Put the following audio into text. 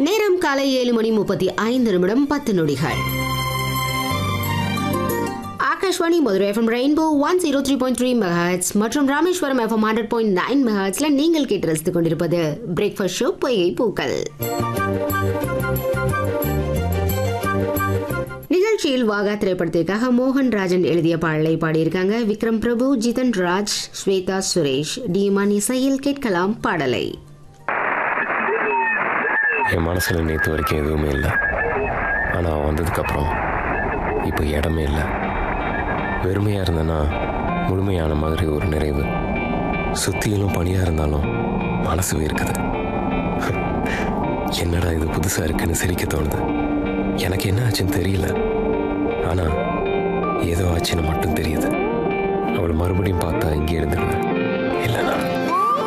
நேரம் காலை ஏழு மணி முப்பத்தி ஐந்து நிமிடம் பத்து நொடிகள் Akashvani Madurai FM rainbow one zero three point three megahertz மற்றும் Rameswaram FM hundred point nine மெகாஹெட்ஸ்ல நீங்கள் கேட்டு ரசித்துக் கொண்டிருப்பது பிரேக்ஃபாஸ்ட் ஷோ பொய்கை பூக்கள் நிகழ்ச்சியில் வாகா திரைப்படத்திற்காக மோகன் ராஜன் எழுதிய பாடலை பாடியிருக்காங்க விக்ரம் பிரபு ஜிதன் ராஜ் ஸ்வேதா சுரேஷ் டிமான் இசையில் கேட்கலாம் பாடலை என் மனசில் நேற்று வரைக்கும் எதுவுமே இல்லை ஆனால் அவன் வந்ததுக்கப்புறம் இப்போ இடமே இல்லை வெறுமையாக இருந்தேன்னா முழுமையான மாதிரி ஒரு நிறைவு சுத்தியிலும் பனியாக இருந்தாலும் மனசு இருக்குது என்னடா இது புதுசாக இருக்குன்னு சிரிக்க தோணுது எனக்கு என்ன ஆச்சுன்னு தெரியல ஆனால் ஏதோ ஆச்சுன்னு மட்டும் தெரியுது அவளை மறுபடியும் பார்த்தா இங்கே இருந்துருவேன் இல்லைண்ணா